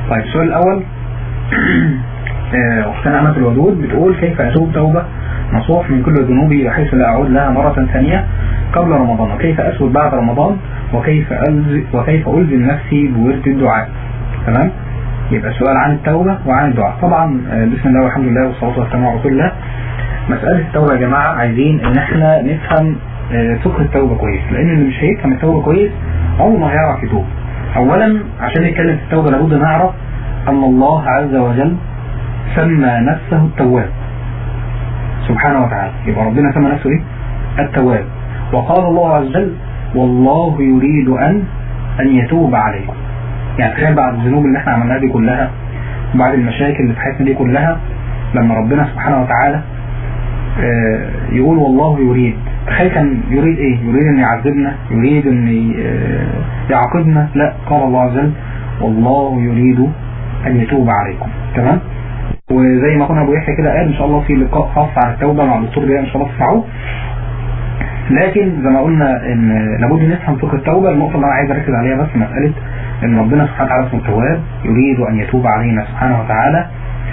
طيب السؤال الأول أختنا أمة الودود بتقول كيف أتوب توبة نصوح من كل ذنوبي بحيث لا أعود لها مرة ثانية قبل رمضان وكيف أسود بعد رمضان وكيف ألزم, وكيف ألزم نفسي بورد الدعاء تمام يبقى السؤال عن التوبة وعن الدعاء طبعا بسم الله والحمد لله والصلاة والسلام على رسول الله مسألة التوبة يا جماعة عايزين ان احنا نفهم فقه التوبة كويس لان اللي مش هيفهم التوبة كويس عمره ما هيعرف يتوب اولا عشان نتكلم في التوبة لابد نعرف ان الله عز وجل سمى نفسه التواب سبحانه وتعالى يبقى ربنا سمى نفسه ايه التواب وقال الله عز وجل والله يريد ان ان يتوب عليكم يعني تخيل بعد الذنوب اللي احنا عملناها دي كلها بعد المشاكل اللي في حياتنا دي كلها لما ربنا سبحانه وتعالى يقول والله يريد تخيل كان يريد ايه يريد ان يعذبنا يريد ان يعاقبنا لا قال الله عز وجل والله يريد ان يتوب عليكم تمام وزي ما كنا ابو يحيى كده قال ان شاء الله في لقاء خاص عن التوبه مع الدكتور بيان ان شاء الله تسمعوه لكن زي ما قلنا ان لابد نفهم فقه التوبه النقطه اللي انا عايز اركز عليها بس مساله ان ربنا سبحانه وتعالى اسمه التواب يريد ان يتوب علينا سبحانه وتعالى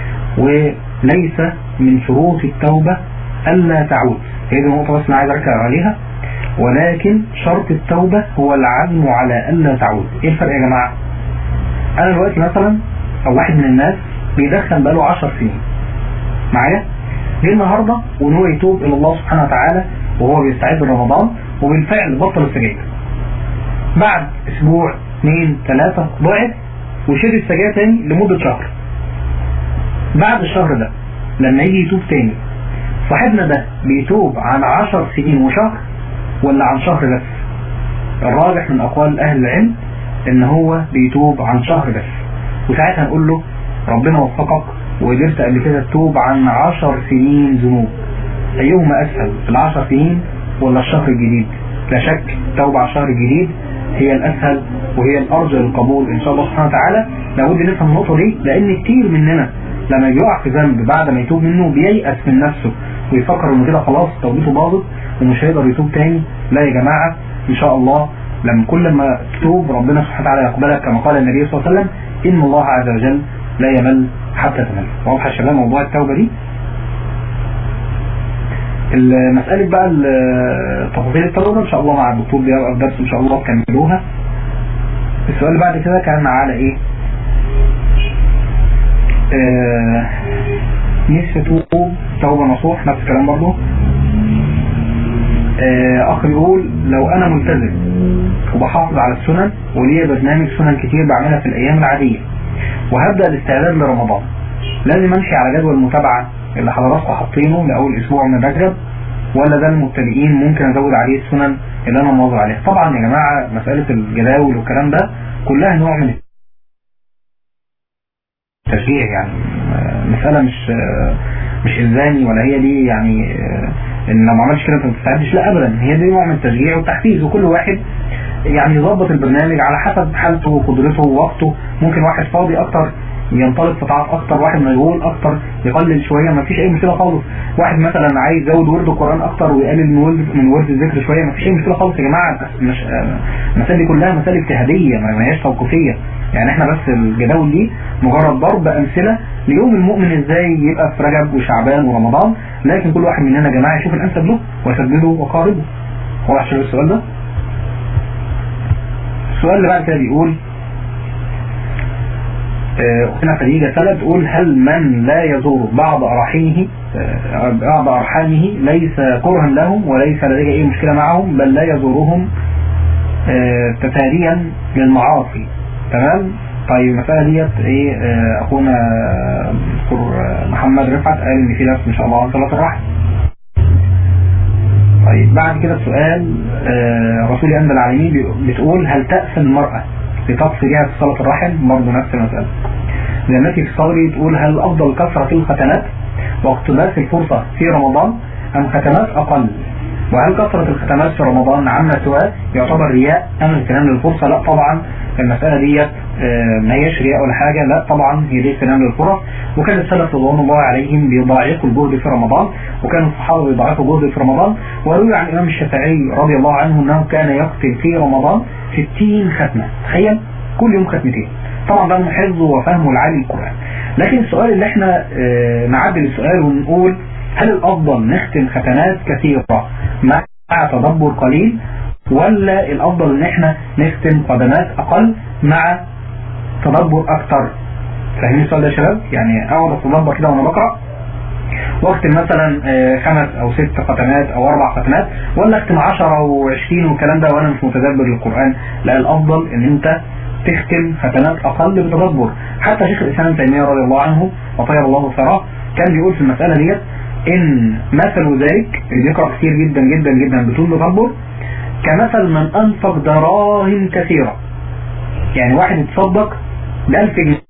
وليس من شروط التوبه الا تعود هي دي النقطه بس انا عايز اركز عليها ولكن شرط التوبه هو العزم على الا تعود ايه الفرق يا جماعه انا دلوقتي مثلا او واحد من الناس بيدخن بقاله 10 سنين معايا جه النهارده وان هو يتوب الى الله سبحانه وتعالى وهو بيستعد لرمضان وبالفعل بطل السجاير بعد اسبوع اثنين ثلاثة ضعف وشرب السجاير تاني لمدة شهر بعد الشهر ده لما يجي يتوب تاني صاحبنا ده بيتوب عن عشر سنين وشهر ولا عن شهر بس الراجح من اقوال اهل العلم ان هو بيتوب عن شهر بس وساعتها نقول له ربنا وفقك وقدرت قبل كده تتوب عن عشر سنين ذنوب ايهما اسهل العشر سنين ولا الشهر الجديد لا شك توبة على الشهر الجديد هي الاسهل وهي الارجى للقبول ان شاء الله سبحانه وتعالى لابد نفهم النقطة دي لان كتير مننا لما بيقع في ذنب بعد ما يتوب منه بييأس من نفسه ويفكر انه كده خلاص توبته باظت ومش هيقدر يتوب تاني لا يا جماعة ان شاء الله لما كل ما تتوب ربنا سبحانه وتعالى يقبلك كما قال النبي صلى الله عليه وسلم ان الله عز وجل لا يمل حتى تمل واضح يا شباب موضوع التوبة دي المسألة بقى تفاصيل التوبة ان شاء الله مع الدكتور بيبقى الدرس ان شاء الله كملوها السؤال اللي بعد كده كان على ايه آه نفسي توب توبة نصوح نفس الكلام برضه آه اخ بيقول لو انا ملتزم وبحافظ على السنن وليا برنامج سنن كتير بعملها في الايام العادية وهبدأ الاستعداد لرمضان لازم امشي على جدول المتابعة اللي حضراتكم حاطينه لاول اسبوع من رجب ولا ده المبتدئين ممكن ازود عليه السنن اللي انا مواظب عليها طبعا يا جماعة مسألة الجداول والكلام ده كلها نوع من التشجيع يعني مسألة مش مش الزامي ولا هي دي يعني ان لو ما عملتش كده انت ما تستعدش لا ابدا هي دي نوع من التشجيع والتحفيز وكل واحد يعني يظبط البرنامج على حسب حالته وقدرته ووقته ممكن واحد فاضي اكتر ينطلق في طاعات اكتر واحد مشغول اكتر يقلل شوية ما فيش اي مشكلة خالص واحد مثلا عايز يزود ورد القرآن اكتر ويقلل من ورد من ورد الذكر شوية ما فيش اي مشكلة خالص يا جماعة مش المسائل دي كلها مسائل اجتهادية ما هياش توقيفية يعني احنا بس الجداول دي مجرد ضرب امثلة ليوم المؤمن ازاي يبقى في رجب وشعبان ورمضان لكن كل واحد مننا يا جماعة يشوف الانسب له ويسدده وقاربه هو عشان السؤال ده السؤال اللي بعد كده بيقول أختنا خديجة سألت تقول هل من لا يزور بعض أرحامه بعض أرحامه ليس كرها لهم وليس لديه أي مشكلة معهم بل لا يزورهم تتاليا للمعاصي تمام طيب المسألة ديت ايه اخونا دكتور محمد رفعت قال ان في درس ان شاء الله عن صلاة الرحم طيب بعد كده السؤال رسول أنبى العالمين بتقول هل تأثم المرأة لتقصي جهة صلاة الرحم برضه نفس المسألة زي في صوري تقول هل أفضل كثرة الختنات واقتباس الفرصة في رمضان أم ختمات أقل وهل كثرة الختمات في رمضان عما سواء يعتبر رياء أم اغتنام للفرصة لا طبعا المسألة ديت ما هيش رياء ولا حاجة لا طبعا هي دي اغتنام للفرص وكان السلف رضوان الله عليهم بيضاعفوا الجهد في رمضان وكان الصحابة بيضاعفوا الجهد في رمضان وروي عن الإمام الشافعي رضي الله عنه أنه كان يقتل في رمضان 60 ختمة تخيل كل يوم ختمتين طبعا ده من حفظه وفهمه العالي القرآن لكن السؤال اللي احنا اه نعدل السؤال ونقول هل الأفضل نختم ختمات كثيرة مع تدبر قليل ولا الأفضل ان احنا نختم قدمات أقل مع تدبر أكتر فاهمين السؤال ده يا شباب يعني أقعد أتدبر كده وأنا بقرأ واختم مثلا خمس او ست ختمات او اربع ختمات ولا اختم 10 و20 والكلام ده وانا مش متدبر للقرآن لا الافضل ان انت تختم ختمات اقل بتدبر حتى شيخ الاسلام ابن تيميه رضي الله عنه وطيب الله ثراه كان بيقول في المسألة ديت ان مثل ذلك اللي بيقرأ كتير جدا جدا جدا بدون تدبر كمثل من انفق دراهم كثيرة يعني واحد يتصدق ب 1000 جنيه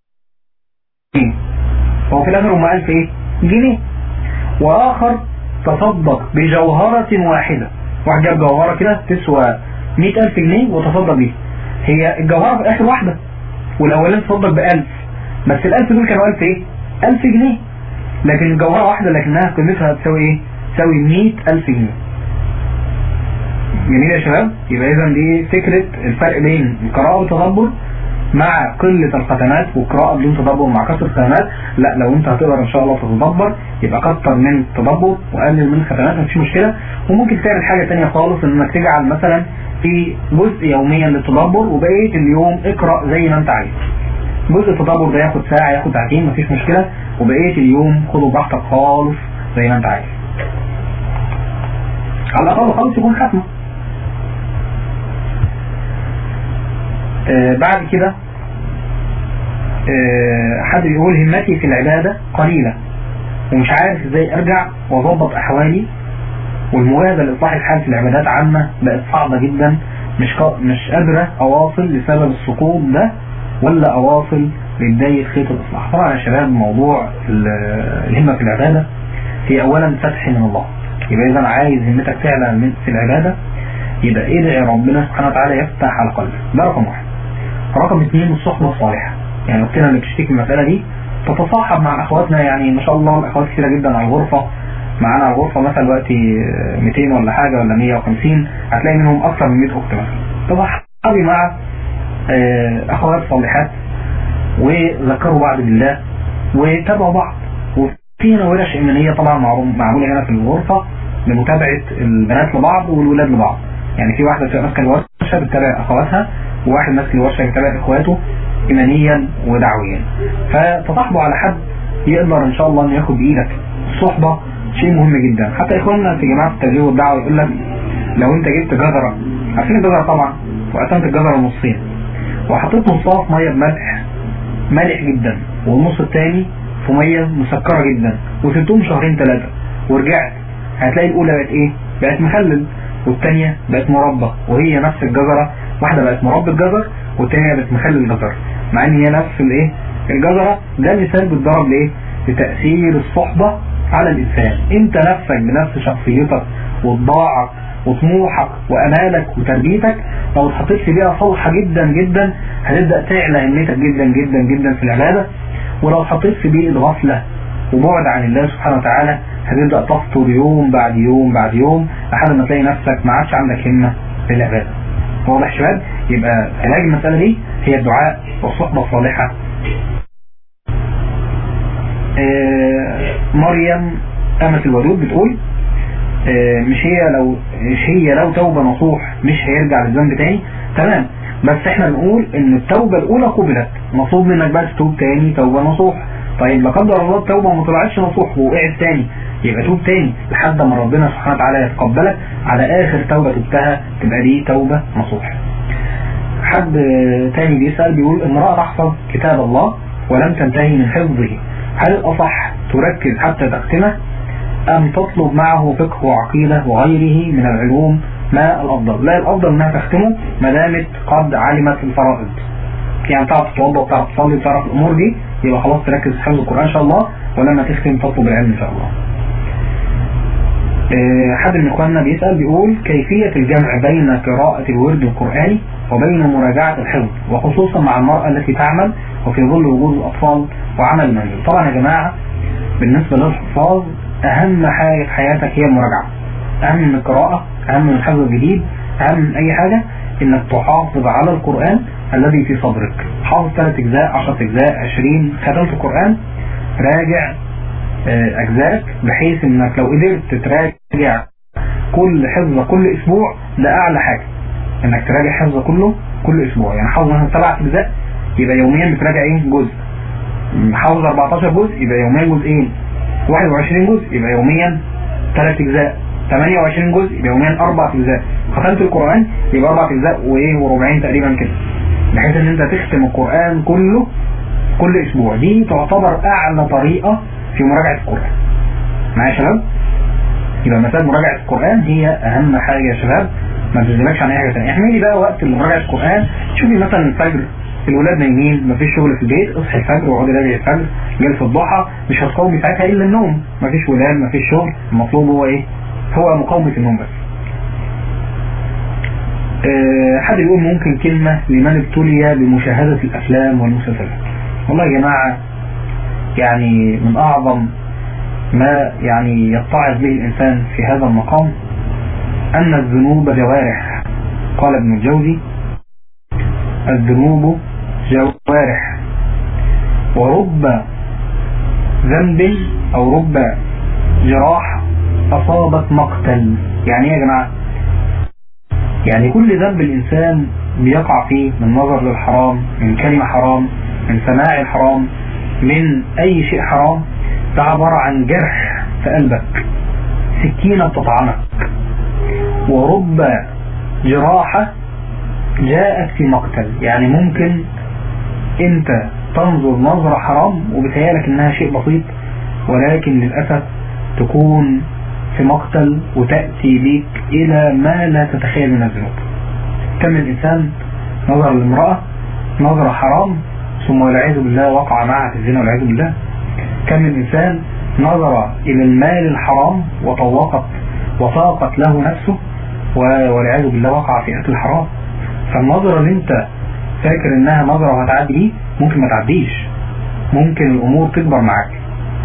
هو في الاخر هم 1000 ايه جنيه واخر تصدق بجوهرة واحدة واحد جاب جوهرة كده تسوى 100000 جنيه وتصدق بيها هي الجوهرة في الاخر واحدة والاولين تصدق ب 1000 بس ال 1000 دول كانوا 1000 ايه 1000 جنيه لكن الجوهرة واحدة لكنها قيمتها تساوي ايه تساوي 100000 جنيه جميل يا شباب يبقى اذا دي فكرة الفرق بين القراءة والتدبر مع قلة الختمات والقراءة بدون تدبر مع كثرة الختمات لا لو انت هتقدر ان شاء الله تتدبر يبقى كتر من التدبر وقلل من الختمات مفيش مشكلة وممكن تعمل حاجة تانية خالص انك تجعل مثلا في جزء يوميا للتدبر وبقية اليوم اقرأ زي ما انت عايز جزء التدبر ده ياخد ساعة ياخد ساعتين مفيش مشكلة وبقية اليوم خده براحتك خالص زي ما انت عايز على الأقل خالص يكون ختمه آه بعد كده آه حد بيقول همتي في العبادة قليلة ومش عارف ازاي ارجع واظبط احوالي والمجاهدة لإصلاح الحال في العبادات عامة بقت صعبة جدا مش مش قادرة اواصل لسبب السقوط ده ولا اواصل لبداية خيط الاصلاح طبعا يا شباب موضوع الهمة في العبادة هي اولا فتح من الله يبقى اذا عايز همتك تعلى في العبادة يبقى ادعي ربنا سبحانه وتعالى يفتح على قلبك ده رقم واحد رقم اثنين الصحبة الصالحة يعني اختنا اللي بتشتكي المسألة دي تتصاحب مع اخواتنا يعني ما شاء الله الاخوات كتيرة جدا على الغرفة معانا على الغرفة مثلا دلوقتي 200 ولا حاجة ولا 150 هتلاقي منهم اكثر من 100 اخت مثلا تصاحبي مع اخوات صالحات وذكروا بعض بالله وتابعوا بعض وفي هنا ورش ايمانية طبعا معمولة هنا في الغرفة لمتابعة البنات لبعض والولاد لبعض يعني في واحدة بتبقى ماسكة الورشة بتتابع اخواتها وواحد ماسك الورشة بيتابع اخواته ايمانيا ودعويا فتصاحبوا على حد يقدر ان شاء الله انه ياخد بايدك الصحبة شيء مهم جدا حتى اخواننا في جماعة التبليغ والدعوة يقول لك لو انت جبت جزرة عارفين الجزرة طبعا وقسمت الجزرة نصين وحطيت نصها في مية بملح مالح جدا والنص الثاني في مية مسكرة جدا وسبتهم شهرين ثلاثة ورجعت هتلاقي الاولى بقت ايه بقت مخلل والثانية بقت مربى وهي نفس الجزرة واحدة بقت مربى الجزر والثانية بقت مخلل الجزر مع ان هي نفس الايه الجزرة ده مثال بيتضرب لايه لتأثير الصحبة على الانسان انت نفسك بنفس شخصيتك وطباعك وطموحك وامالك وتربيتك لو اتحطيت في بيئة صالحة جدا جدا هتبدأ تعلى همتك جدا جدا جدا في العبادة ولو اتحطيت في بيئة غفلة وبعد عن الله سبحانه وتعالى هتبدأ تفطر يوم بعد يوم بعد يوم لحد ما تلاقي نفسك ما عادش عندك همة في العبادة واضح شباب يبقى علاج المسألة دي هي الدعاء والصحبة الصالحة آه مريم أمة الودود بتقول آه مش هي لو مش هي لو توبة نصوح مش هيرجع للذنب تاني تمام بس احنا بنقول ان التوبة الاولى قبلت مطلوب منك بقى تتوب تاني توبة نصوح طيب لا قدر الله التوبة ما طلعتش نصوح ووقعت تاني يبقى توب تاني لحد ما ربنا سبحانه وتعالى يتقبلك على اخر توبة تبتها تبقى دي توبة نصوح حد تاني بيسأل بيقول امرأة تحفظ كتاب الله ولم تنتهي من حفظه هل الأصح تركز حتى تختمه أم تطلب معه فقه وعقيدة وغيره من العلوم ما الأفضل لا الأفضل أنها تختمه ما دامت قد علمت الفرائض يعني تعرف تتوضا وتعرف تصلي وتعرف الأمور دي يبقى خلاص تركز في حفظ القرآن إن شاء الله ولما تختم تطلب العلم إن شاء الله حد من اخواننا بيسأل بيقول كيفية الجمع بين قراءة الورد القرآني وبين مراجعة الحفظ وخصوصا مع المرأة التي تعمل وفي ظل وجود الأطفال وعمل المنزل طبعا يا جماعة بالنسبة للحفاظ أهم حاجة في حياتك هي المراجعة أهم من القراءة أهم من الحفظ الجديد أهم من أي حاجة إنك تحافظ على القرآن الذي في صدرك حافظ ثلاث اجزاء 10 اجزاء 20 ختمت القرآن راجع آه، اجزاءك بحيث انك لو قدرت تراجع كل حفظة كل اسبوع ده اعلى حاجة انك تراجع حفظة كله كل اسبوع يعني حافظ مثلا سبع اجزاء يبقى يوميا بتراجع ايه جزء حافظ 14 جزء يبقى يوميا جزئين 21 جزء يبقى يوميا ثلاث اجزاء 28 جزء يبقى يوميا اربع اجزاء ختمت القرآن يبقى اربع اجزاء وايه وربعين تقريبا كده بحيث ان انت تختم القرآن كله كل اسبوع دي تعتبر اعلى طريقة في مراجعة القرآن معايا يا شباب يبقى مسألة مراجعة القرآن هي اهم حاجة يا شباب ما تشغلكش عن اي حاجة ثانيه احملي بقى وقت مراجعة القرآن شوفي مثلا الفجر الولاد نايمين مفيش شغل في البيت اصحي الفجر واقعدي راجعي الفجر جلسة الضحى مش هتقومي ساعتها الا النوم مفيش ولاد مفيش شغل المطلوب هو ايه هو مقاومة النوم بس أه حد يقول ممكن كلمة لمن ابتلي بمشاهدة الأفلام والمسلسلات والله يا جماعة يعني من أعظم ما يعني يتعظ به الإنسان في هذا المقام أن الذنوب جوارح قال ابن الجوزي الذنوب جوارح ورب ذنب أو رب جراح أصابت مقتل يعني ايه يا جماعة يعني كل ذنب الإنسان بيقع فيه من نظر للحرام من كلمة حرام من سماع الحرام من أي شيء حرام ده عبارة عن جرح في قلبك سكينة بتطعنك ورب جراحة جاءت في مقتل يعني ممكن انت تنظر نظرة حرام وبتهيالك انها شيء بسيط ولكن للأسف تكون في مقتل وتأتي بك إلى ما لا تتخيل من الذنوب كم الإنسان نظر للمرأة نظرة حرام ثم والعياذ بالله وقع معها في الزنا والعياذ بالله كم الإنسان نظر إلى المال الحرام وطوقت وطاقت له نفسه والعياذ بالله وقع في أكل الحرام فالنظرة اللي انت فاكر انها نظرة وهتعدي دي ممكن ما تعديش ممكن الامور تكبر معاك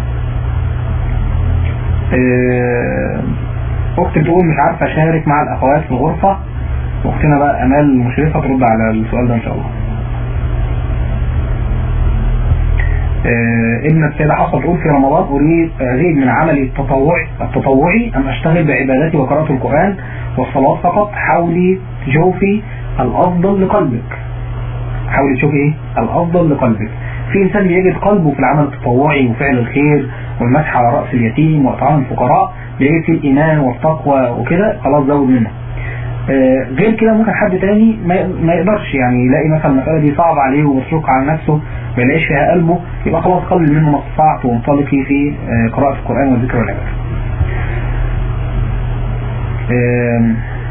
اه اختي بتقول مش عارفة اشارك مع الاخوات في الغرفة واختنا بقى امال المشرفة ترد على السؤال ده ان شاء الله اه ابن السيدة حصل تقول في رمضان اريد ازيد من عملي التطوعي التطوعي ان اشتغل بعباداتي وقراءة القرآن والصلاة فقط حولي جوفي الافضل لقلبك حاول تشوف ايه الافضل لقلبك في انسان بيجد قلبه في العمل التطوعي وفعل الخير والمسح على رأس اليتيم واطعام الفقراء بيجد فيه الايمان والتقوى وكده خلاص زود منه آه غير كده ممكن حد تاني ما يقدرش يعني يلاقي مثلا المسألة دي صعبة عليه ومشروق على نفسه ما يلاقيش فيها قلبه يبقى خلاص قلل منه ما استطعت وانطلقي في آه قراءة القرآن والذكر والعبادة آه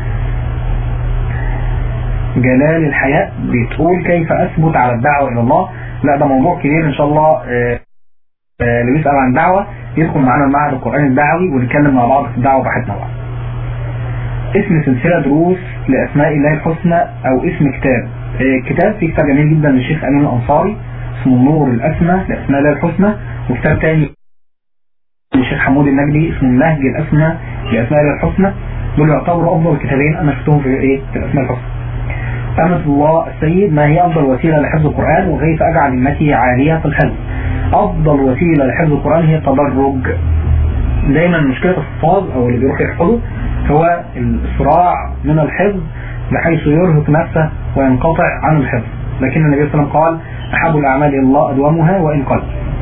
جلال الحياء بتقول كيف أثبت على الدعوة إلى الله لا ده موضوع كبير إن شاء الله اللي بيسأل عن دعوة يدخل معانا المعهد القرآني الدعوي ونتكلم مع بعض في الدعوة براحتنا بقى اسم سلسلة دروس لأسماء الله الحسنى أو اسم كتاب كتاب في كتاب جميل جدا للشيخ أمين الأنصاري اسمه النور الأسمى لأسماء الله الحسنى وكتاب تاني للشيخ حمود النجدي اسمه النهج الأسمى لأسماء الله الحسنى دول يعتبروا أفضل كتابين أنا شفتهم في إيه في الأسماء الحسنى أمة الله السيد ما هي أفضل وسيلة لحفظ القرآن وكيف أجعل همتي عالية في الحفظ أفضل وسيلة لحفظ القرآن هي التدرج دايما مشكلة الحفاظ أو اللي بيروح يحفظه هو الإسراع من الحفظ بحيث يرهق نفسه وينقطع عن الحفظ لكن النبي صلى الله عليه وسلم قال أحب الأعمال إلى الله أدومها وإن قل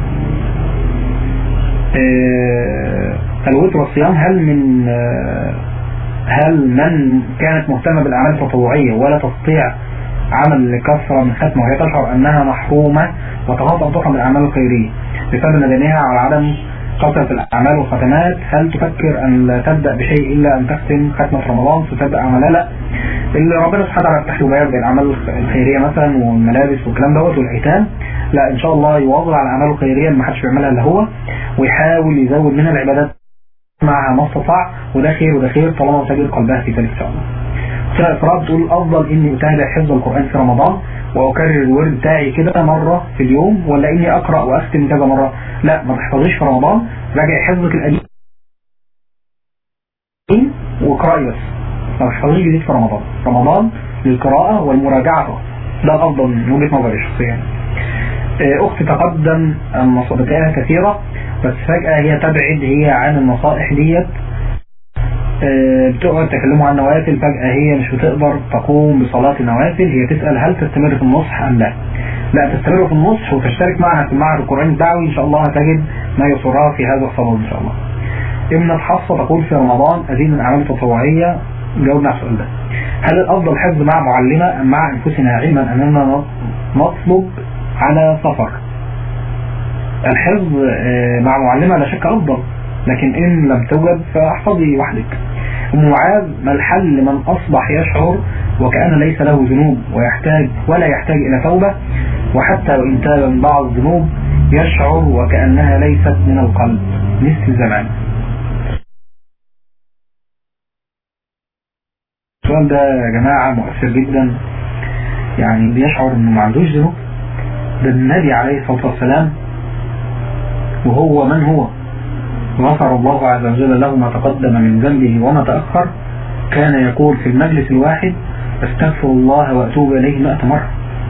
أه الوتر والصيام هل من أه هل من كانت مهتمة بالأعمال التطوعية ولا تستطيع عمل لكثرة من ختمة وهي تشعر أنها محرومة وتغطى أن تحرم الأعمال الخيرية بسبب ندمها على عدم كثرة الأعمال والختمات هل تفكر أن لا تبدأ بشيء إلا أن تختم ختمة رمضان فتبدأ أعمالها لا اللي ربنا سبحانه وتعالى يفتح له باب بالأعمال الخيرية مثلا والملابس والكلام دوت والأيتام لا إن شاء الله يواظب على الأعمال الخيرية اللي ما حدش بيعملها إلا هو ويحاول يزود منها العبادات معها ما استطاع وده خير وده خير طالما تجد قلبها في ذلك ان شاء الله. سورة إسراء بتقول أفضل إني أتابع حفظ القرآن في رمضان وأكرر الورد بتاعي كده مرة في اليوم ولا إني أقرأ وأختم كذا مرة لا ما تحفظيش في رمضان راجع حفظك القديم واقرأي بس ما تحفظيش جديد في رمضان رمضان للقراءة والمراجعة فقط ده الأفضل من وجهة نظري الشخصية آه، أختي تقدم المصابتها كثيرة بس فجأة هي تبعد هي عن النصائح ديت آه، بتقعد تكلموا عن نوافل فجأة هي مش بتقدر تقوم بصلاة النوافل هي تسأل هل تستمر في النصح أم لا لا تستمر في النصح وتشترك معها في المعهد القرآني الدعوي إن شاء الله هتجد ما يسرها في هذا الصلاة إن شاء الله ابنة حفصة تقول في رمضان أزيد من أعمال التطوعية جاوبنا على السؤال ده هل الأفضل حفظ مع معلمة أم مع أنفسنا علما أننا نطلب على سفر الحفظ آه، مع معلمة لا شك أفضل لكن إن لم توجد فاحفظي وحدك أم معاذ ما الحل لمن أصبح يشعر وكأن ليس له ذنوب ويحتاج ولا يحتاج إلى توبة وحتى وإن تاب من بعض الذنوب يشعر وكأنها ليست من القلب مثل زمان السؤال ده يا جماعة مؤثر جدا يعني بيشعر انه ما عندوش ذنوب ده النبي عليه الصلاة والسلام وهو من هو غفر الله عز وجل له ما تقدم من ذنبه وما تأخر كان يقول في المجلس الواحد استغفر الله وأتوب إليه مئة مرة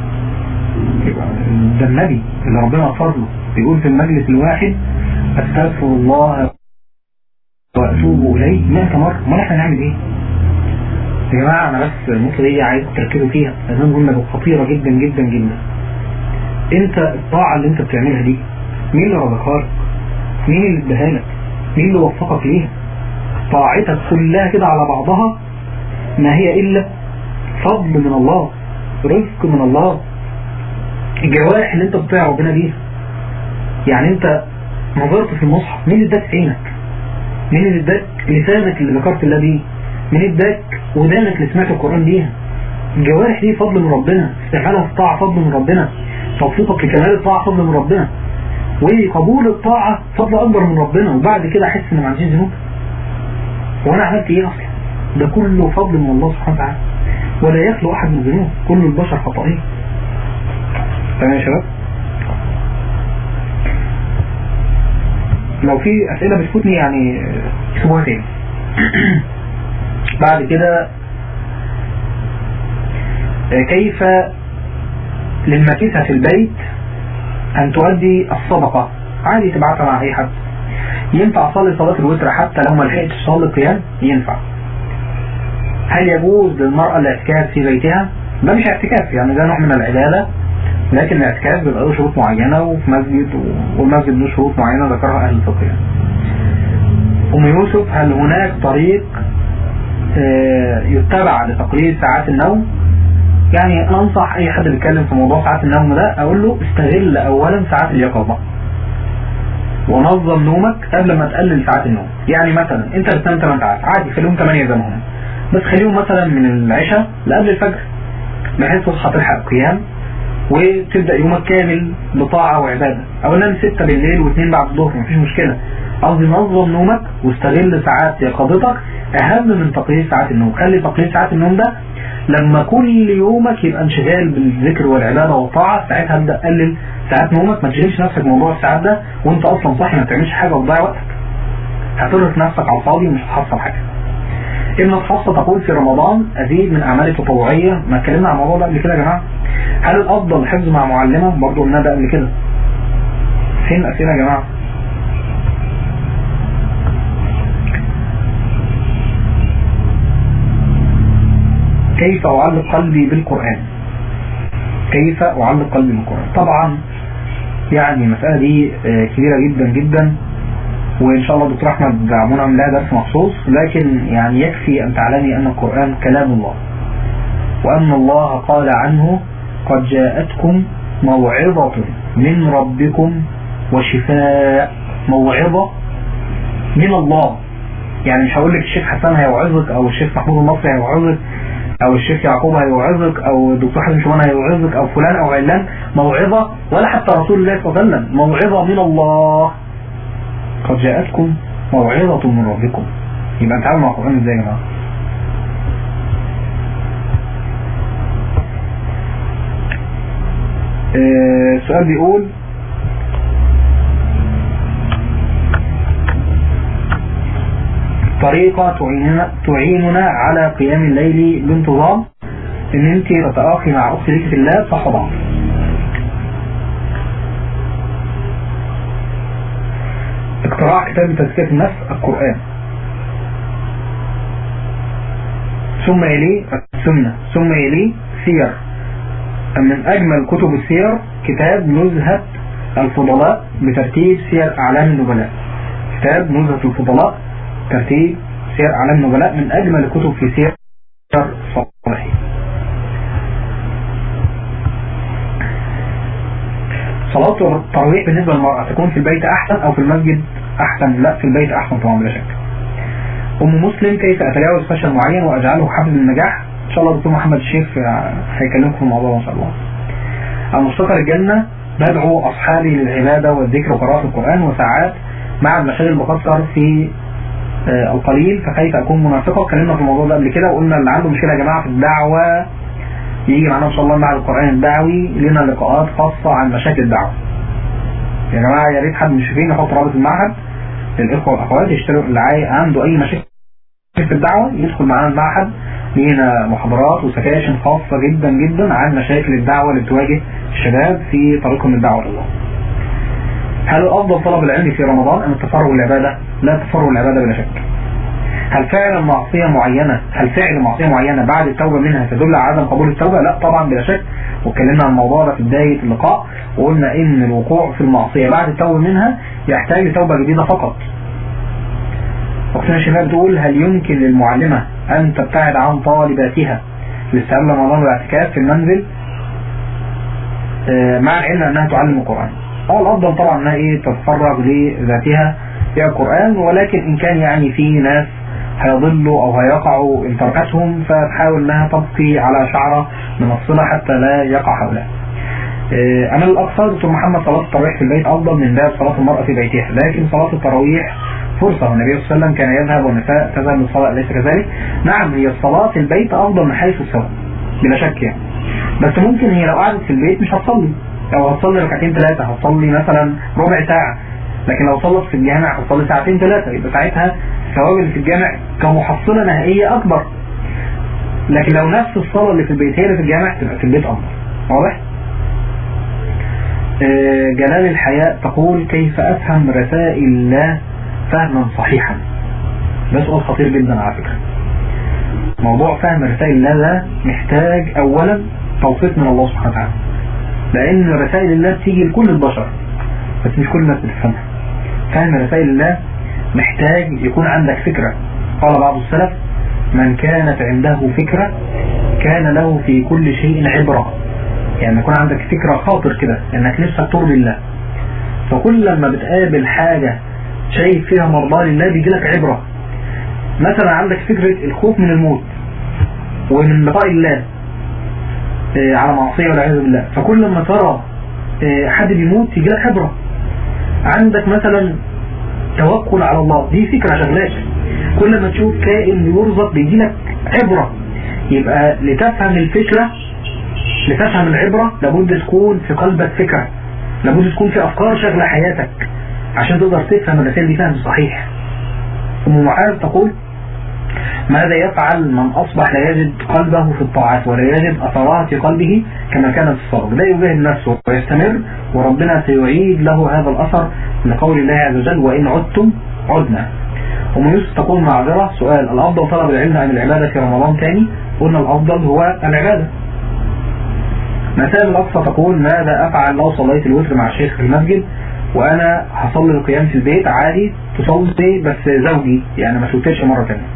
ده النبي اللي ربنا غفر له بيقول في المجلس الواحد استغفر الله وأتوب إليه مئة مرة ما احنا نعمل ايه يا جماعة أنا بس النقطة دي عايز تركزوا فيها لأنها مهمة خطيرة جدا جدا جدا أنت الطاعة اللي أنت بتعملها دي مين اللي رزقها لك؟ مين اللي اداها لك؟ مين اللي وفقك ليها؟ طاعتك كلها كده على بعضها ما هي إلا فضل من الله رزق من الله الجوارح اللي انت بتطيع ربنا بيها يعني انت نظرت في المصحف مين اللي اداك عينك مين اللي اداك لسانك اللي ذكرت الله بيه مين اداك ودانك اللي سمعت القرآن بيها الجوارح دي فضل من ربنا استعمالها في الطاعة فضل من ربنا توفيقك لكمال الطاعة فضل من ربنا وقبول الطاعة فضل أكبر من ربنا وبعد كده أحس إن ما عنديش ذنوب وأنا عملت إيه أصلا ده كله فضل من الله سبحانه وتعالى ولا يخلو أحد من الذنوب كل البشر خطائين تمام يا شباب لو في أسئلة بتفوتني يعني اكتبوها تاني بعد كده كيف للمكيسة في البيت أن تؤدي الصدقة عادي تبعتها مع أي حد ينفع أصلي صلاة الوتر حتى لو ما لحقتش أصلي القيام ينفع هل يجوز للمرأة الاعتكاف في بيتها ده مش اعتكاف يعني ده نوع من العبادة لكن الاعتكاف بيبقى له شروط معينة وفي مسجد والمسجد له شروط معينة ذكرها أهل الفقه يعني. أم يوسف هل هناك طريق آه، يتبع لتقليل ساعات النوم يعني انا انصح اي حد بيتكلم في موضوع ساعات النوم ده اقول له استغل اولا ساعات اليقظة ونظم نومك قبل ما تقلل ساعات النوم يعني مثلا انت بتنام 8 ساعات عادي خليهم 8 زي ما هم بس خليهم مثلا من العشاء لقبل الفجر بحيث تصحى تلحق القيام وتبدأ يومك كامل بطاعة وعبادة او نام 6 بالليل و2 بعد الظهر مفيش مشكلة قصدي نظم نومك واستغل ساعات يقظتك اهم من تقليل ساعات النوم خلي تقليل ساعات النوم ده لما كل يومك يبقى انشغال بالذكر والعبادة والطاعة ساعتها ابدأ قلل ساعات نومك ما تشغلش نفسك موضوع الساعات ده وانت اصلا صاحي ما تعملش حاجة وتضيع وقتك هترهق نفسك على الفاضي ومش هتحصل حاجة ابن حفصة تقول في رمضان أزيد من أعمال التطوعية ما اتكلمنا عن الموضوع ده قبل كده يا جماعة هل الأفضل الحفظ مع معلمة برضه قلنا ده قبل كده فين الأسئلة يا جماعة كيف أعلق قلبي بالقرآن كيف أعلق قلبي بالقرآن طبعا يعني المسألة دي آه، كبيرة جدا جدا وإن شاء الله دكتور أحمد منعم لها درس مخصوص لكن يعني يكفي أن تعلمي أن القرآن كلام الله وأن الله قال عنه قد جاءتكم موعظة من ربكم وشفاء موعظة من الله يعني مش هقول لك الشيخ حسن هيوعظك او الشيخ محمود النصري هيوعظك او الشيخ يعقوب هيوعظك او الدكتور حسن شومان هيوعظك او فلان او علان موعظة ولا حتى رسول الله صلى الله عليه وسلم موعظة من الله قد جاءتكم موعظة من ربكم يبقى نتعامل مع القرآن ازاي يا جماعة السؤال آه، بيقول طريقة تعيننا, تعيننا على قيام الليل بانتظام ان انت تتآخي مع اخت ليك في الله صح بعض اقتراع كتاب تزكية النفس القرآن ثم يليه السنة ثم يليه سير من أجمل كتب السير كتاب نزهة الفضلاء بترتيب سير أعلام النبلاء كتاب نزهة الفضلاء ترتيب سير أعلام النبلاء من أجمل الكتب في سير صالحين صلاة التراويح بالنسبة للمرأة تكون في البيت أحسن أو في المسجد أحسن لا في البيت أحسن طبعا بلا شك أم مسلم كيف أتجاوز فشل معين وأجعله حبل النجاح إن شاء الله دكتور محمد الشيخ هيكلمكم في الموضوع إن شاء الله المستقر الجنة بدعو أصحابي للعبادة والذكر وقراءة القرآن وساعات مع المشاغل بقصر في آه، القليل فكيف أكون منافقة اتكلمنا في الموضوع ده قبل كده وقلنا اللي عنده مشكلة يا جماعة في الدعوة يجي معنا ان شاء الله مع القرآن الدعوي لنا لقاءات خاصة عن مشاكل الدعوة يا جماعة يا ريت حد من المشرفين يحط رابط المعهد للإخوة والأخوات يشتروا اللي عنده أي مشاكل في الدعوة يدخل معانا المعهد لينا محاضرات وسكاشن خاصة جدا جدا عن مشاكل الدعوة اللي بتواجه الشباب في طريقهم للدعوة لله هل الأفضل طلب العلم في رمضان أم التفرغ للعبادة؟ لا التفرغ للعبادة بلا شك هل فعل معصية معينة هل فعل معصية معينة بعد التوبة منها تدل على عدم قبول التوبة لا طبعا بلا شك واتكلمنا عن الموضوع ده في بداية اللقاء وقلنا ان الوقوع في المعصية بعد التوبة منها يحتاج لتوبة جديدة فقط أختنا شباب تقول هل يمكن للمعلمة أن تبتعد عن طالباتها لاستقبال رمضان والاعتكاف في المنزل آه، مع العلم أنها تعلم القرآن اه الأفضل طبعا أنها إيه تتفرغ لذاتها في القرآن ولكن إن كان يعني في ناس هيضلوا او هيقعوا ان تركتهم فتحاول انها تبقي على شعرة من الصلة حتى لا يقع هؤلاء آه، انا الاقصى دكتور محمد صلاة التراويح في البيت افضل من باب صلاة المرأة في بيتها لكن صلاة التراويح فرصة والنبي صلى الله عليه وسلم كان يذهب والنساء تذهب للصلاة أليس كذلك نعم هي الصلاة في البيت أفضل من حيث السواء بلا شك يعني بس ممكن هي لو قعدت في البيت مش هتصلي لو هتصلي ركعتين ثلاثة هتصلي مثلا ربع ساعة لكن لو صلت في الجامع هتصلي ساعتين ثلاثة يبقى ساعتها الثواب اللي في الجامع كمحصلة نهائية أكبر لكن لو نفس الصلاة اللي في البيت هي اللي في الجامع تبقى في البيت أفضل واضح؟ آه، جلال الحياء تقول كيف أفهم رسائل الله فهما صحيحا ده سؤال خطير جدا على فكرة موضوع فهم رسائل الله ده محتاج أولا توفيق من الله سبحانه وتعالى لأن رسائل الله بتيجي لكل البشر بس مش كل الناس بتفهمها فهم رسائل الله محتاج يكون عندك فكرة قال بعض السلف من كانت عنده فكرة كان له في كل شيء عبرة يعني يكون عندك فكرة خاطر كده انك نفسك ترضي الله فكل لما بتقابل حاجة شايف فيها مرضى لله بيجي لك عبرة مثلا عندك فكرة الخوف من الموت ومن لقاء الله آه، على معصية والعياذ بالله فكل لما ترى آه، حد بيموت يجي لك عبرة عندك مثلا توكل على الله دي فكرة شغلاك كل ما تشوف كائن يرزق بيجي لك عبرة يبقى لتفهم الفكرة لتفهم العبرة لابد تكون في قلبك فكرة لابد تكون في أفكار شغلة حياتك عشان تقدر تفهم الرسائل دي فهم صحيح أم معاذ تقول ماذا يفعل من أصبح لا يجد قلبه في الطاعات ولا يجد أثرات في قلبه كما كان في الصغر لا يجاهد نفسه ويستمر وربنا سيعيد له هذا الأثر لقول الله عز وجل وإن عدتم عدنا أم يوسف تقول معذرة سؤال الأفضل طلب العلم أم العبادة في رمضان تاني قلنا الأفضل هو العبادة مساء الأقصى تقول ماذا أفعل لو صليت الوتر مع الشيخ في المسجد وأنا هصلي القيام في البيت عادي تصلي بس زوجي يعني ما شوتش مرة تانية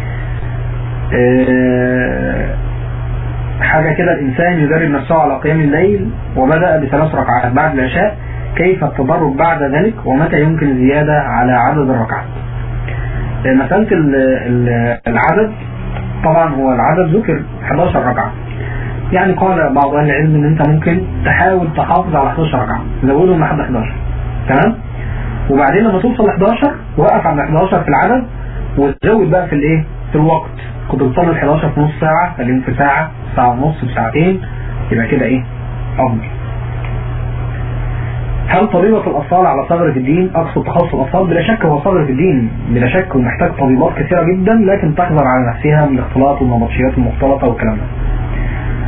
أه حاجة كده الإنسان يدرب نفسه على قيام الليل وبدأ بثلاث ركعات بعد العشاء كيف التدرب بعد ذلك ومتى يمكن الزيادة على عدد الركعات آه، مسألة العدد طبعا هو العدد ذكر 11 ركعة يعني قال بعض أهل العلم إن أنت ممكن تحاول تحافظ على 11 ركعة زودهم لحد 11 تمام وبعدين لما توصل ل 11 وقف عند 11 في العدد وتزود بقى في الايه في الوقت كنت بتصلي ال 11 في نص ساعة خليهم في ساعة ساعة ونص بساعتين يبقى كده ايه افضل هل طبيبة الأطفال على ثغرة الدين أقصد تخصص الأطفال بلا شك هو ثغرة الدين بلا شك ومحتاج طبيبات كثيرة جدا لكن تحذر على نفسها من الاختلاط والنبطشيات المختلطة والكلام ده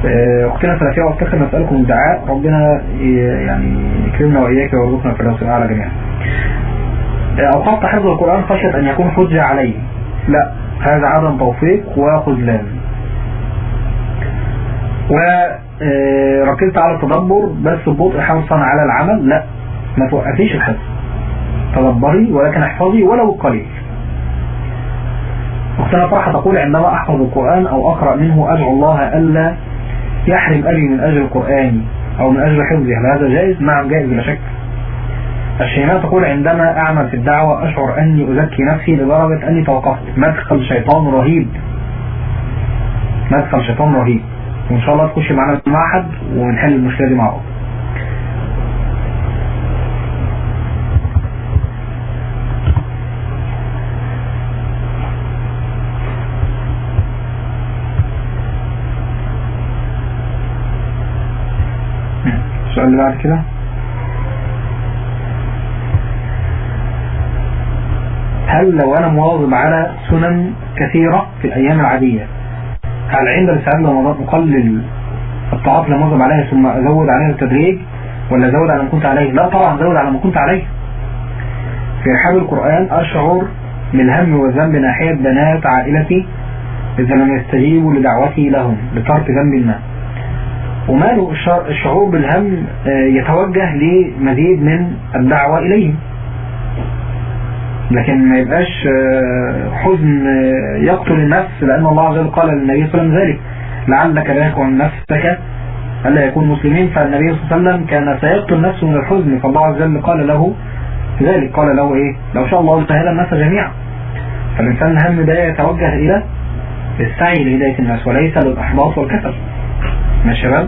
آه، اختنا سلفيه وافتخر نسالكم الدعاء ربنا يعني يكرمنا واياك ويرزقنا في الدرس الاعلى جميعا آه، اوقات حفظ القران خشيه ان يكون حجه علي لا هذا عدم توفيق وخذلان وركزت على التدبر بس ببطء حرصا على العمل لا ما توقفيش الحفظ تدبري ولكن احفظي ولو القليل أختنا فرحة تقول عندما أحفظ القرآن أو أقرأ منه أدعو الله ألا يحرم أبي من أجل القرآن أو من أجل حفظه هل هذا جائز؟ نعم جائز بلا شك الشيماء تقول عندما أعمل في الدعوة أشعر أني أزكي نفسي لدرجة أني توقفت مدخل شيطان رهيب مدخل شيطان رهيب وإن شاء الله تخش معنا المعهد ونحل المشكلة دي مع بعض السؤال اللي بعد كده هل لو انا مواظب على سنن كثيرة في الايام العادية هل عند الاستعداد رمضان اقلل الطاعات اللي مواظب عليها ثم ازود عليها التدريج ولا ازود على ما كنت عليه لا طبعا ازود على ما كنت عليه في رحاب القرآن اشعر بالهم والذنب ناحية بنات عائلتي إذا لم يستجيبوا لدعوتي لهم لترك ذنب ما وماله الشعور بالهم آه، يتوجه لمزيد من الدعوة إليهم لكن ما يبقاش آه، حزن آه، يقتل النفس لأن الله عز وجل قال للنبي صلى الله عليه وسلم ذلك لعلك باخع نفسك ألا يكون مسلمين فالنبي صلى الله عليه وسلم كان سيقتل نفسه من الحزن فالله عز وجل قال له ذلك قال له إيه لو شاء الله لهدى الناس جميعا فالإنسان الهم ده يتوجه إلى السعي لهداية الناس وليس للإحباط والكسل ماشي شباب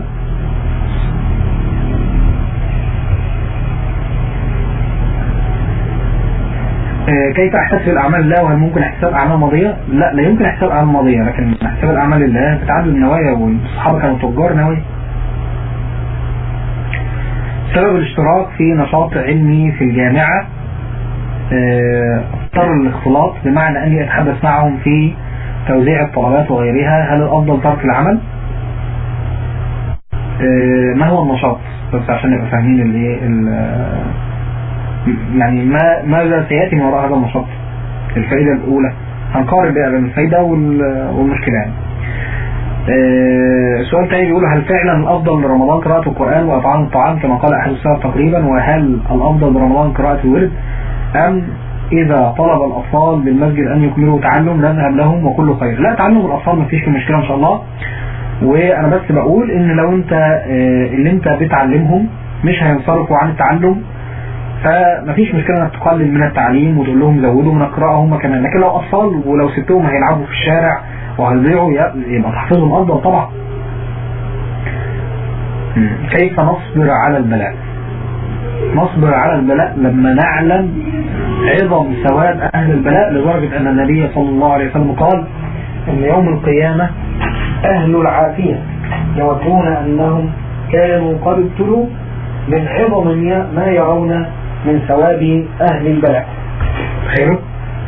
آه، كيف احتسب الاعمال الله وهل ممكن احتساب اعمال ماضيه لا لا يمكن احتساب اعمال ماضيه لكن احتساب الاعمال الله بتعدد النوايا والصحابه كانوا تجار نوايا سبب الاشتراك في نشاط علمي في الجامعة آه، اضطر الاختلاط بمعنى اني اتحدث معهم في توزيع الطلبات وغيرها هل الافضل ترك العمل آه، ما هو النشاط بس عشان نبقى فاهمين الايه يعني ما ماذا سيأتي من وراء هذا النشاط الفائدة الأولى هنقارن بقى بين الفائدة والمشكلة يعني آه، سؤال تاني بيقول هل فعلا الأفضل لرمضان قراءة القرآن وأطعام الطعام كما قال أحد السلف تقريبا وهل الأفضل لرمضان قراءة الورد أم إذا طلب الأطفال بالمسجد أن يكملوا تعلم نذهب لهم وكل خير لا تعلم الأطفال ما فيش مشكلة إن شاء الله وانا بس بقول ان لو انت آه، اللي انت بتعلمهم مش هينصرفوا عن التعلم فمفيش مشكلة انك تقلل من التعليم وتقول لهم زودوا من القراءة هم كمان لكن لو اطفال ولو سبتهم هيلعبوا في الشارع وهيضيعوا يبقى تحفظهم افضل طبعا كيف نصبر على البلاء نصبر على البلاء لما نعلم عظم سواد اهل البلاء لدرجة ان النبي صلى الله عليه وسلم قال ان يوم القيامة أهل العافية يودون أنهم كانوا قد ابتلوا من عظم ما يرون من ثواب أهل البلاء خير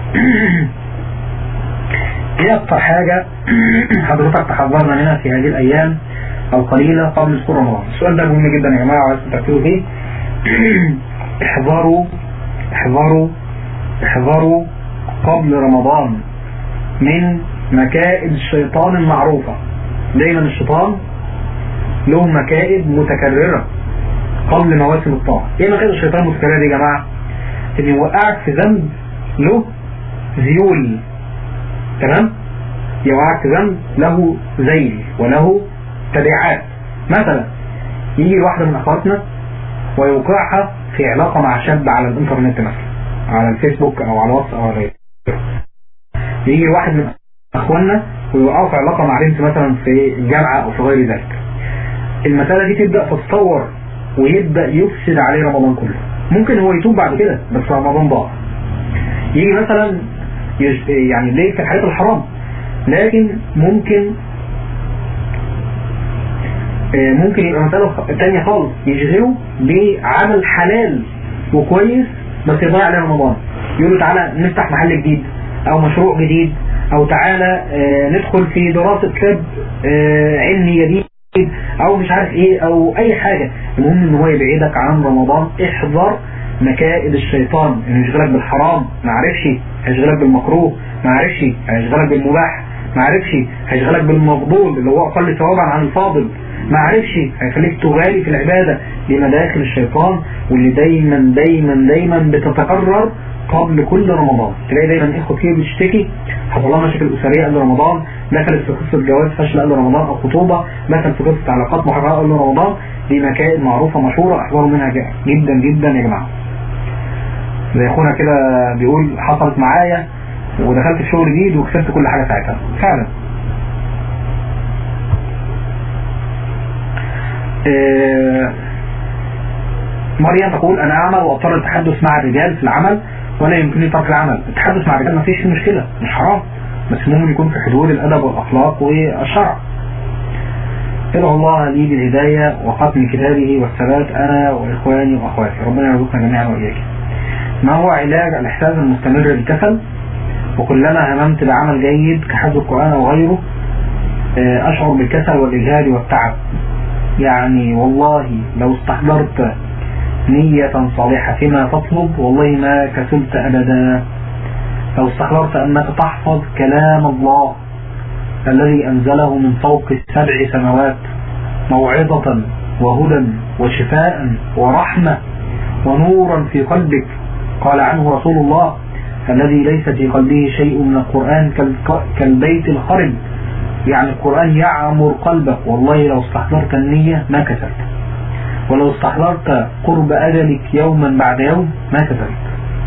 ايه اكتر حاجة حضرتك تحضرنا منها في هذه الايام القليلة قبل دخول رمضان السؤال ده مهم جدا يا جماعة وعايز تركزوا فيه احذروا احذروا احذروا قبل رمضان من مكائد الشيطان المعروفة دايما الشيطان له مكائد متكررة قبل مواسم الطاعة ايه مكائد الشيطان المتكررة دي يا جماعة ان يوقعك في ذنب له ذيول تمام يوقعك في ذنب له ذيل وله تبعات مثلا يجي واحدة من اخواتنا ويوقعها في علاقة مع شاب على الانترنت مثلا على الفيسبوك او على الواتس او غيره يجي واحد من اخواننا ويوقعوا في علاقة مع بنت مثلا في الجامعة او في غير ذلك المسألة دي تبدأ تتطور ويبدأ يفسد عليه رمضان كله ممكن هو يتوب بعد كده بس رمضان ضاع يجي مثلا يعني ليه في الحاجات الحرام لكن ممكن آه، ممكن يبقى مسألة تانية خالص يشغله بعمل حلال وكويس بس يضيع عليه رمضان يقول له تعالى نفتح محل جديد او مشروع جديد او تعالى آه، ندخل في دراسة كتاب آه، علمي جديد او مش عارف ايه او اي حاجة المهم ان هو يبعدك عن رمضان احذر مكائد الشيطان انه يشغلك بالحرام ما عرفش هيشغلك بالمكروه ما عرفش هيشغلك بالمباح ما عرفش هيشغلك بالمفضول اللي هو اقل ثوابا عن الفاضل ما عرفش هيخليك تغالي في العبادة لمداخل الشيطان واللي دايما دايما دايما بتتكرر قبل كل رمضان تلاقي دايما اخوة كتير بتشتكي حصل لها مشاكل اسريه قبل رمضان دخلت في قصه جواز فشل قبل رمضان او خطوبه دخلت في قصه علاقات محرمه قبل رمضان دي مكائد معروفه مشهوره احذروا منها جدا جدا يا جماعه زي اخونا كده بيقول حصلت معايا ودخلت في شغل جديد وكسبت كل حاجه ساعتها فعلا آه، مريم تقول انا اعمل واضطر التحدث مع الرجال في العمل ولا يمكنني ترك العمل التحدث مع الرجال ما فيش مشكلة مش حرام بس المهم يكون في حدود الادب والاخلاق والشرع ادعو الله لي بالهداية وختم كتابه والثبات انا واخواني واخواتي ربنا يرزقنا جميعا واياك ما هو علاج الاحساس المستمر بالكسل وكلما هممت بعمل جيد كحفظ القرآن وغيره آه، اشعر بالكسل والاجهاد والتعب يعني والله لو استحضرت نية صالحة فيما تطلب والله ما كسلت أبدا لو استحضرت أنك تحفظ كلام الله الذي أنزله من فوق سبع سماوات موعظة وهدى وشفاء ورحمة ونورا في قلبك قال عنه رسول الله الذي ليس في قلبه شيء من القرآن كالبيت الخرب يعني القرآن يعمر قلبك والله لو استحضرت النية ما كسلت ولو استحضرت قرب أجلك يوما بعد يوم ما كسلت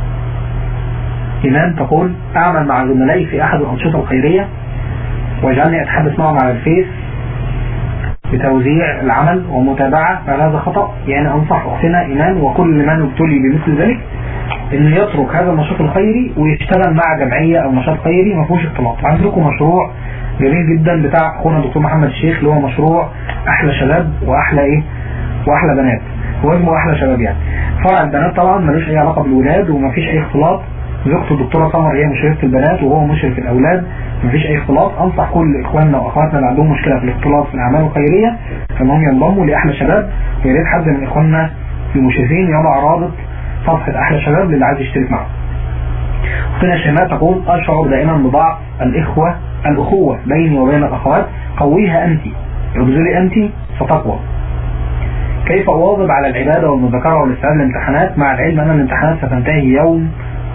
إيمان تقول أعمل مع زملائي في أحد الأنشطة الخيرية واجعلني أتحدث معهم على الفيس بتوزيع العمل ومتابعة فهذا خطأ يعني أنصح أختنا إيمان وكل من ابتلي بمثل ذلك انه يترك هذا النشاط الخيري ويشتغل مع جمعية او نشاط خيري ما فيهوش اختلاط عندكم مشروع جميل جدا بتاع اخونا الدكتور محمد الشيخ اللي هو مشروع احلى شباب واحلى ايه واحلى بنات هو اسمه احلى شباب يعني فرع البنات طبعا ملوش اي علاقة بالولاد ومفيش اي اختلاط زوجته الدكتورة سمر هي مشرفة البنات وهو مشرف الاولاد مفيش اي اختلاط انصح كل اخواننا واخواتنا اللي عندهم مشكلة في الاختلاط في الاعمال الخيرية انهم ينضموا لاحلى شباب ويا ريت حد من اخواننا المشرفين يضع رابط صفحة احلى شباب للي عايز يشترك معه اختنا شيماء تقول اشعر دائما بضعف الاخوة الاخوة بيني وبين الاخوات قويها انت ابذلي انت فتقوى كيف أواظب على العبادة والمذاكرة والاستعداد للامتحانات مع العلم أن الامتحانات ستنتهي يوم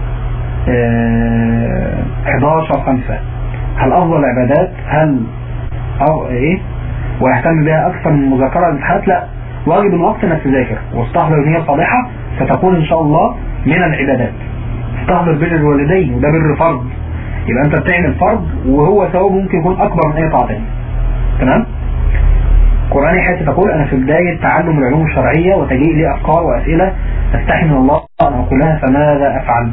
11 آه، 5 هل أفضل العبادات هل أو إيه ويهتم بها أكثر من مذاكرة الامتحانات لا واجب الوقت أنك تذاكر واستحضر نية صالحة ستكون إن شاء الله من العبادات استحضر بر الوالدين وده بر فرض يبقى أنت بتعمل فرض وهو ثواب ممكن يكون أكبر من أي طاعة تانية تمام قرآني حيث تقول أنا في بداية تعلم العلوم الشرعية وتجيء لي أفكار وأسئلة أستحي من الله أن أقولها فماذا أفعل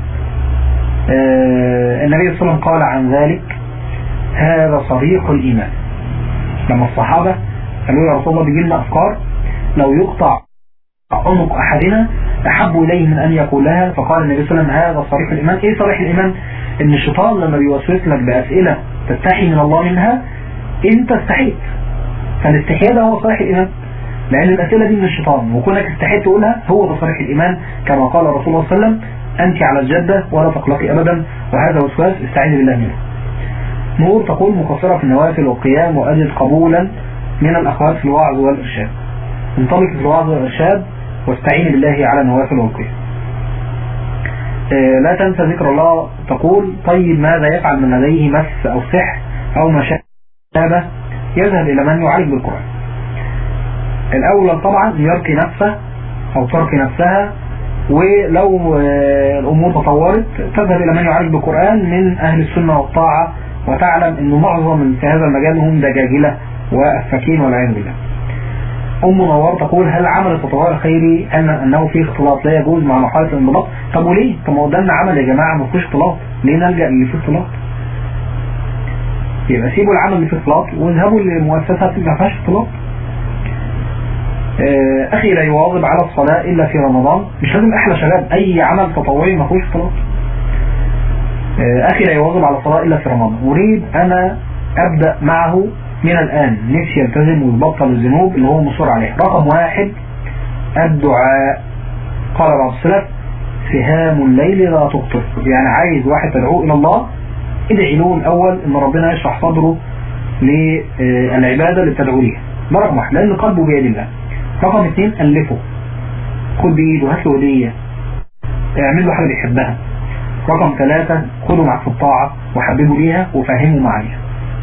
آه النبي صلى الله عليه وسلم قال عن ذلك هذا صريح الإيمان لما الصحابة قالوا يا رسول الله بيجي لنا أفكار لو يقطع عنق أحدنا أحب إليه من أن يقولها فقال النبي صلى الله عليه وسلم هذا صريح الإيمان إيه صريح الإيمان إن الشيطان لما بيوسوس لك بأسئلة تستحي من الله منها أنت استحيت فالاستحياء ده هو صريح الإيمان لأن الأسئلة دي من الشيطان وكونك استحيت تقولها هو ده صريح الإيمان كما قال الرسول صلى الله عليه وسلم أنت على الجدة ولا تقلقي أبدا وهذا وسواس استعيذ بالله منه نور تقول مقصرة في النوافل والقيام وأجد قبولا من الأخوات في الوعظ والإرشاد انطلق في الوعظ والإرشاد واستعين بالله على النوافل والقيام آه، لا تنسى ذكر الله تقول طيب ماذا يفعل من لديه مس أو سحر أو ما شابه يذهب إلى من يعالج بالقرآن الأول طبعا يرقي نفسه أو ترقي نفسها ولو آه، الأمور تطورت تذهب إلى من يعالج بالقرآن من أهل السنة والطاعة وتعلم أنه معظم في هذا المجال هم دجاجلة وأفاكين والعياذ بالله أم نوار تقول هل عمل التطوع الخيري أن أنه فيه اختلاط لا يجوز مع مرحلة الانضباط طب وليه طب ما قدامنا عمل يا جماعة ما فيهوش اختلاط ليه نلجأ اللي فيه اختلاط يبقى سيبوا العمل اللي فيه اختلاط واذهبوا للمؤسسات اللي ما فيهاش اختلاط آه، أخي لا يواظب على الصلاة إلا في رمضان مش لازم أحلى شباب أي عمل تطوعي ما فيهوش اختلاط آه، أخي لا يواظب على الصلاة إلا في رمضان أريد أنا أبدأ معه من الآن نفسي يلتزم ويبطل الذنوب اللي هو مصر عليها رقم واحد الدعاء قال بعض السلف سهام الليل لا تخطر يعني عايز واحد تدعوه إلى الله ادعي له الأول إن ربنا يشرح صدره للعبادة اللي بتدعو ليها ده رقم واحد لأن قلبه بيد الله رقم اثنين ألفه خد بإيده هات له هدية اعمل له حاجة بيحبها رقم ثلاثة خده معك في الطاعة وحببه ليها وفهمه معايا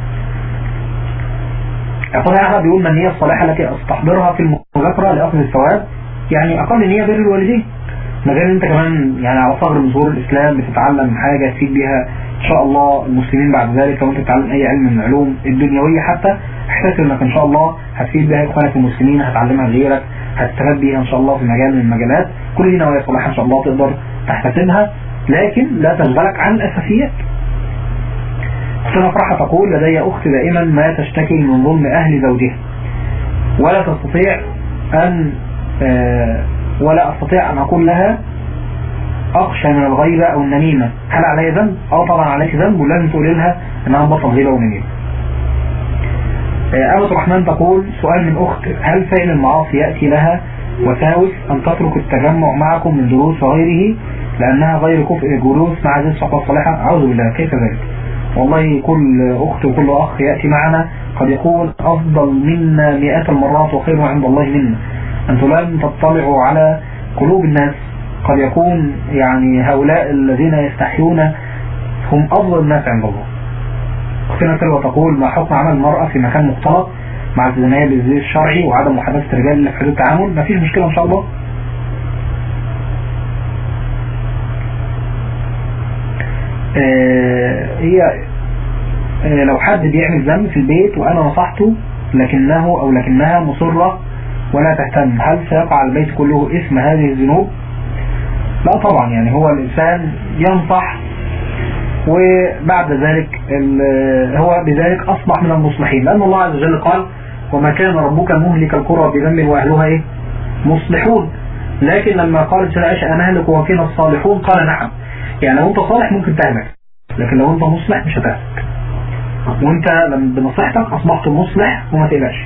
يقول أحد بيقول من النية الصالحة التي أستحضرها في المذاكرة لأخذ الثواب يعني أقل نية بر الوالدين ما غير انت كمان يعني على صغر من ظهور الإسلام بتتعلم حاجة تفيد بيها إن شاء الله المسلمين بعد ذلك وانت تتعلم أي علم من العلوم الدنيوية حتى احتسب انك إن شاء الله هتفيد بها إخوانك المسلمين هتعلمها لغيرك هتستفاد بيها إن شاء الله في مجال من المجالات كل دي نوايا صالحة إن شاء الله تقدر تحتسبها لكن لا تشغلك عن الأساسيات أختنا فرحة تقول لدي أخت دائما ما تشتكي من ظلم أهل زوجها ولا تستطيع أن آه، ولا أستطيع أن أقول لها أخشى من الغيبة أو النميمة هل علي ذنب؟ أو طبعا عليك ذنب ولازم تقول لها أنها بطل غيبة ونميمة آه، أبو الرحمن تقول سؤال من أخت هل فعل المعاصي يأتي لها وساوس أن تترك التجمع معكم من دروس وغيره لأنها غير كفء الجلوس مع ذي الصحبة الصالحة أعوذ بالله كيف ذلك والله كل أخت وكل أخ يأتي معنا قد يكون أفضل منا مئات المرات وخير عند الله منا أنتم لم تطلعوا على قلوب الناس قد يكون يعني هؤلاء الذين يستحيون هم أفضل الناس عند الله أختنا سلوى تقول ما حكم عمل المرأة في مكان مختلط مع التزامية بالزي الشرعي وعدم محادثة الرجال اللي في حدود التعامل ما فيش مشكلة إن شاء الله آه، هي آه، لو حد بيعمل ذنب في البيت وأنا نصحته لكنه أو لكنها مصرة ولا تهتم هل سيقع البيت كله اسم هذه الذنوب لا طبعا يعني هو الإنسان ينصح وبعد ذلك هو بذلك أصبح من المصلحين لأن الله عز وجل قال وما كان ربك مهلك القرى بذنب وأهلها إيه مصلحون لكن لما قال سلا أنا أهلك وفينا الصالحون قال نعم يعني لو أنت صالح ممكن تهلك لكن لو أنت مصلح مش هتهلك وأنت بنصيحتك أصبحت مصلح وما تقلقش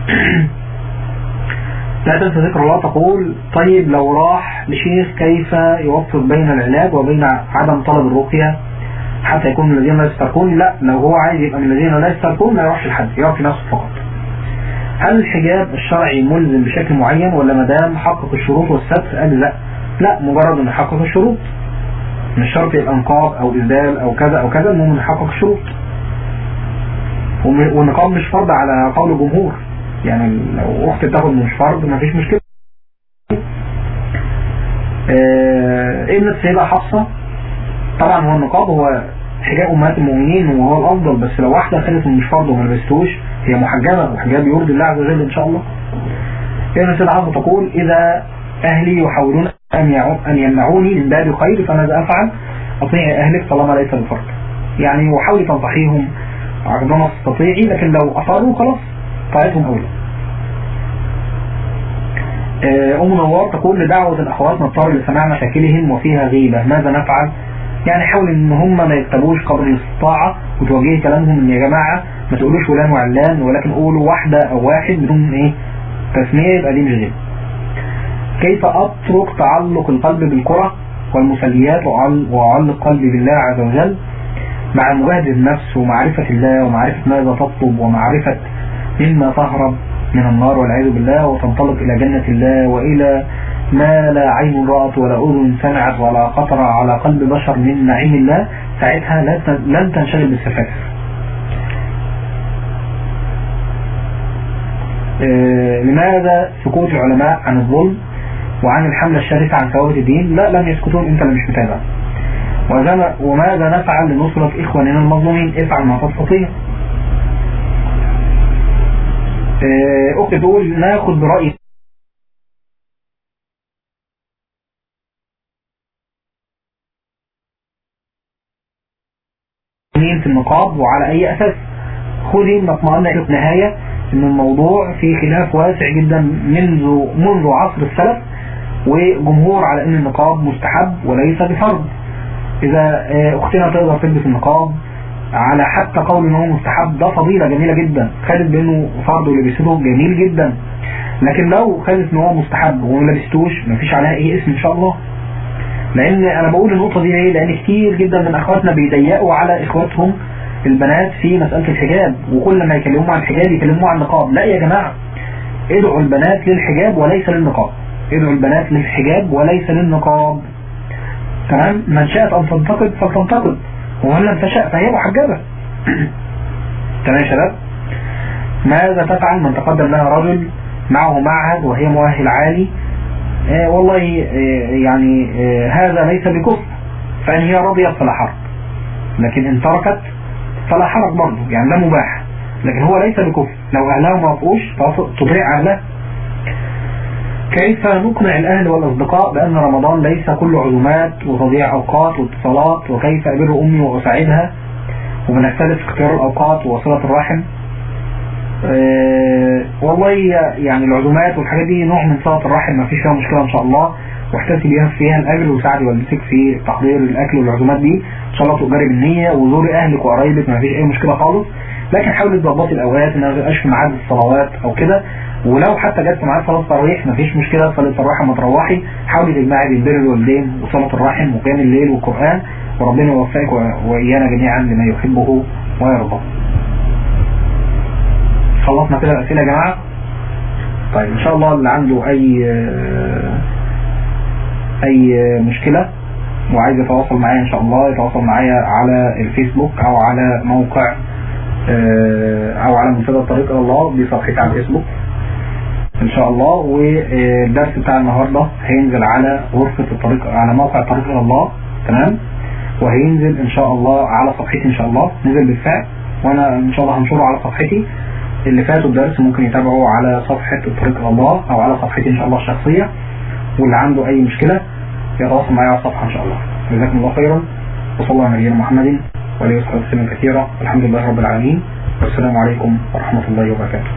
لا تنسى ذكر الله تقول طيب لو راح لشيخ كيف يوفق بين العلاج وبين عدم طلب الرقية حتى يكون من الذين لا يستركون لا لو هو عايز يبقى من الذين لا يستركون ما يروحش لحد يروح في نفسه فقط هل الحجاب الشرعي ملزم بشكل معين ولا ما دام حقق الشروط والستر قال لا لا مجرد انه يحقق الشروط مش شرط يبقى انقاض او ازال او كذا او كذا المهم يحقق الشروط والنقاب مش فرض على قول الجمهور يعني لو اخت تاخد مش فرض ما فيش مشكلة ايه ابن السيدة حفصة طبعا هو النقاب هو حجاب امهات المؤمنين وهو الافضل بس لو واحدة خدت مش فرض وما لبستوش هي محجبة وحجاب يرضي الله عز وجل ان شاء الله ابن السيدة حفصة تقول اذا اهلي يحاولون ان ان يمنعوني من باب خير فماذا افعل اطيع اهلك طالما ليس بفرق يعني وحاولي تنصحيهم عندما تستطيعي لكن لو اصروا خلاص طاعتهم أولى آه، أم نوار تقول لدعوة الأخوات نضطر لسماع مشاكلهم وفيها غيبة ماذا نفعل يعني حاول ان هم ما يكتبوش قدر الاستطاعة وتوجهي كلامهم ان يا جماعة ما تقولوش فلان وعلان ولكن قولوا واحدة او واحد بدون ايه تسمية يبقى دي مش غيبة كيف اترك تعلق القلب بالكرة والمسليات وأعلق قلبي بالله عز وجل مع مجاهدة النفس ومعرفة الله ومعرفة ماذا تطلب ومعرفة مما تهرب من النار والعياذ بالله وتنطلق إلى جنة الله وإلى ما لا عين رأت ولا أذن سمعت ولا خطر على قلب بشر من نعيم الله ساعتها لن تنشغل بالسفاسف آه، لماذا سكوت العلماء عن الظلم وعن الحملة الشرسة عن ثوابت الدين لا لم يسكتون انت اللي مش متابع وماذا نفعل لنصرة إخواننا المظلومين افعل ما تستطيع آه، أختي تقول ناخد برأي في النقاب وعلى أي أساس خذي ما اطمئن في نهاية ان الموضوع في خلاف واسع جدا منذ منذ عصر السلف وجمهور على ان النقاب مستحب وليس بفرض اذا آه، اختنا تقدر تلبس النقاب على حتى قول ان هو مستحب ده فضيلة جميلة جدا خدت بانه فرض ولبسته جميل جدا لكن لو خدت ان هو مستحب وما لبستوش مفيش عليها ايه اسم ان شاء الله لان انا بقول النقطة دي ايه لان كتير جدا من اخواتنا بيضيقوا على اخواتهم البنات في مسألة الحجاب وكل ما يكلموا عن الحجاب يكلموا عن النقاب لا يا جماعة ادعوا البنات للحجاب وليس للنقاب ادعوا البنات للحجاب وليس للنقاب تمام من شاءت ان تنتقد فلتنتقد ومن لم تشاء فهي محجبة تمام يا شباب ماذا تفعل من تقدم لها رجل معه معهد وهي مؤهل عالي آه والله آه يعني آه هذا ليس بكفر فإن هي رضيت فلا حرج لكن إن تركت فلا حرج برضه يعني ده مباح لكن هو ليس بكفر لو أهلها ما وافقوش تطيع أهلها كيف نقنع الأهل والأصدقاء بأن رمضان ليس كل عزومات وتضييع أوقات واتصالات وكيف أبر أمي وأساعدها وبنختلف اختيار الأوقات ووصلة الرحم أه والله يعني العزومات والحاجات دي نوع من صلة الرحم ما فيش فيها مشكلة إن شاء الله واحتسي بيها فيها الأجر وساعدي والدتك في تحضير الأكل والعزومات دي إن شاء الله تؤجري بالنية وزوري أهلك وقرايبك ما فيش أي مشكلة خالص لكن حاولي تظبطي الأوقات إنها ما تبقاش في ميعاد الصلوات أو كده ولو حتى جت معاك صلاة التراويح مفيش مشكلة صلاة التراويح ما تروحي حاولي تجمعي بين بر الوالدين وصلاة الرحم وقيام الليل والقرآن وربنا يوفقك وإيانا جميعا لما يحبه ويرضى خلصنا كده الأسئلة يا جماعة طيب إن شاء الله اللي عنده أي أي مشكلة وعايز يتواصل معايا إن شاء الله يتواصل معايا على الفيسبوك أو على موقع أو على منتدى الطريق إلى الله دي صفحتي على الفيسبوك ان شاء الله والدرس بتاع النهاردة هينزل على غرفة الطريق على موقع الطريق الى الله تمام وهينزل ان شاء الله على صفحتي ان شاء الله نزل بالفعل وانا ان شاء الله هنشره على صفحتي اللي فاتوا الدرس ممكن يتابعوا على صفحة الطريق الى الله او على صفحتي ان شاء الله الشخصية واللي عنده اي مشكلة يتواصل معايا على الصفحة ان شاء الله جزاكم الله خيرا وصلى الله على نبينا محمد وعليه وصحبه وسلم كثيرا الحمد لله رب العالمين والسلام عليكم ورحمة الله وبركاته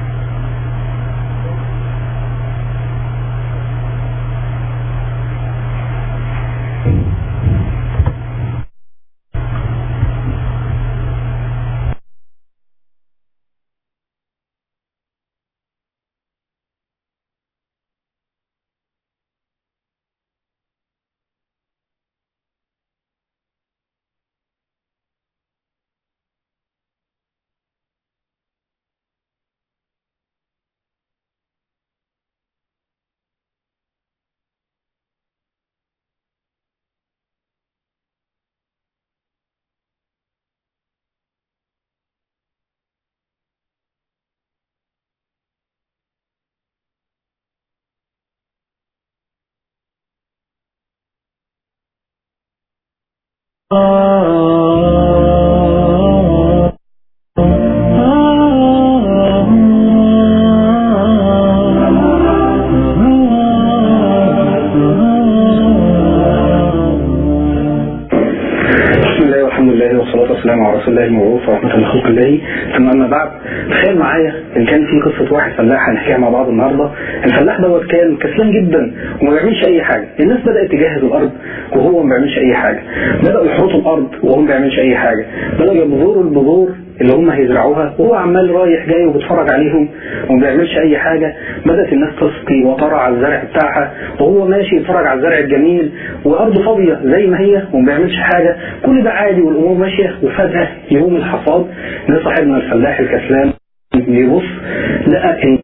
فلاح هنحكيها مع بعض النهارده الفلاح دوت كان كسلان جدا وما بيعملش اي حاجه الناس بدات تجهز الارض وهو ما بيعملش اي حاجه بداوا يحرطوا الارض وهو ما بيعملش اي حاجه بداوا يبذروا البذور اللي هم هيزرعوها وهو عمال رايح جاي وبيتفرج عليهم وما بيعملش اي حاجه بدات الناس تسقي وترعى الزرع بتاعها وهو ماشي يتفرج على الزرع الجميل وارضه فاضيه زي ما هي وما بيعملش حاجه كل ده عادي والامور ماشيه وفجاه يوم الحصاد ده صاحبنا الفلاح الكسلان يبص لقى